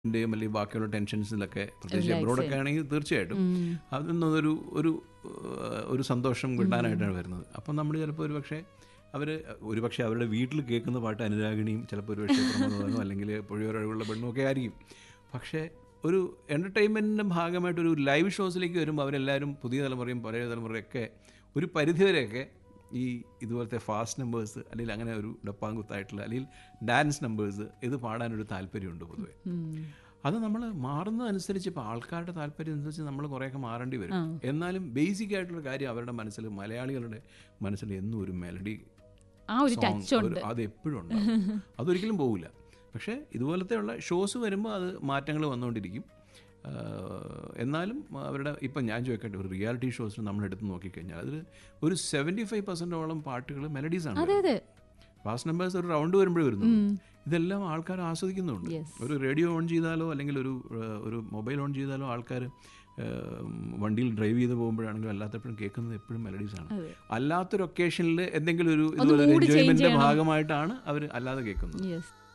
ൻ്റെയും അല്ലെങ്കിൽ ബാക്കിയുള്ള ടെൻഷൻസിലൊക്കെ പ്രത്യേകിച്ച് Relax എബ്രോഡൊക്കെ ആണെങ്കിൽ തീർച്ചയായിട്ടും അതിൽ നിന്നൊരു ഒരു ഏഹ്, ഒരു സന്തോഷം കിട്ടാനായിട്ടാണ് വരുന്നത് അപ്പം നമ്മൾ ചിലപ്പോൾ ഒരു പക്ഷേ അവർ ഒരുപക്ഷെ അവരുടെ വീട്ടിൽ കേൾക്കുന്ന പാട്ട് അനുരാഗിണിയും ചിലപ്പോൾ ഒരു പക്ഷേ പ്രമോദനോ അല്ലെങ്കിൽ പൊഴിയോരഴുകുള്ള പെണ്ണും ഒക്കെ ആയിരിക്കും പക്ഷേ ഒരു എൻ്റർടൈൻമെൻറ്റിൻ്റെ ഭാഗമായിട്ട് ഒരു ലൈവ് ഷോസിലേക്ക് വരുമ്പോൾ അവരെല്ലാവരും പുതിയ തലമുറയും പഴയ തലമുറയൊക്കെ ഒരു പരിധിവരെയൊക്കെ ഈ ഇതുപോലത്തെ ഫാസ്റ്റ് നമ്പേഴ്സ് അല്ലെങ്കിൽ അങ്ങനെ ഒരു ഡപ്പാങ്കുത്തായിട്ടുള്ള അല്ലെങ്കിൽ ഡാൻസ് നമ്പേഴ്സ് ഇത് പാടാനൊരു താല്പര്യമുണ്ട് പൊതുവെ അത് നമ്മൾ മാറുന്നതനുസരിച്ച് ഇപ്പോൾ ആൾക്കാരുടെ താല്പര്യം അനുസരിച്ച് നമ്മൾ കുറേയൊക്കെ മാറേണ്ടി വരും എന്നാലും ബേസിക് ആയിട്ടുള്ള കാര്യം അവരുടെ മനസ്സിൽ മലയാളികളുടെ മനസ്സിൽ എന്നും ഒരു മെലഡി ആ ഒരു ടച്ച് ഉണ്ട് അത് എപ്പോഴും ഉണ്ടാവും അതൊരിക്കലും പോകില്ല പക്ഷേ ഇതുപോലത്തെയുള്ള ഷോസ് വരുമ്പോൾ അത് മാറ്റങ്ങൾ വന്നുകൊണ്ടിരിക്കും ആഹ് എന്നാലും അവരുടെ ഇപ്പം ഞാൻ ചോദിക്കട്ടെ ഒരു റിയാലിറ്റി ഷോസിൽ നമ്മൾ എടുത്ത് നോക്കിക്കഴിഞ്ഞാൽ അതിൽ ഒരു സെവൻറ്റി ഫൈവ് പെർസെൻറ്റോളം പാട്ടുകൾ മെലഡീസാണ് അതെ അതെ ഫാസ്റ്റ് നമ്പേഴ്സ് ഒരു റൗണ്ട് വരുമ്പോഴേ വരുന്നു ഇതെല്ലാം ആൾക്കാർ ആസ്വദിക്കുന്നുണ്ട് Yes. ഒരു റേഡിയോ ഓൺ ചെയ്താലോ അല്ലെങ്കിൽ ഒരു ഏഹ്, ഒരു മൊബൈൽ ഓൺ ചെയ്താലോ ആൾക്കാർ വണ്ടിയിൽ ഡ്രൈവ് ചെയ്ത് പോകുമ്പോഴാണെങ്കിലും അല്ലാത്തപ്പോഴും കേൾക്കുന്നത് എപ്പോഴും മെലഡീസാണ് അതെ. അല്ലാത്തൊരു ഒക്കേഷനിൽ എന്തെങ്കിലും ഒരു ഇതുപോലെ mood change എൻജോയ്മെന്റിന്റെ ചെയ്യണം. ഭാഗമായിട്ടാണ് അവർ അല്ലാതെ കേൾക്കുന്നത് യെസ്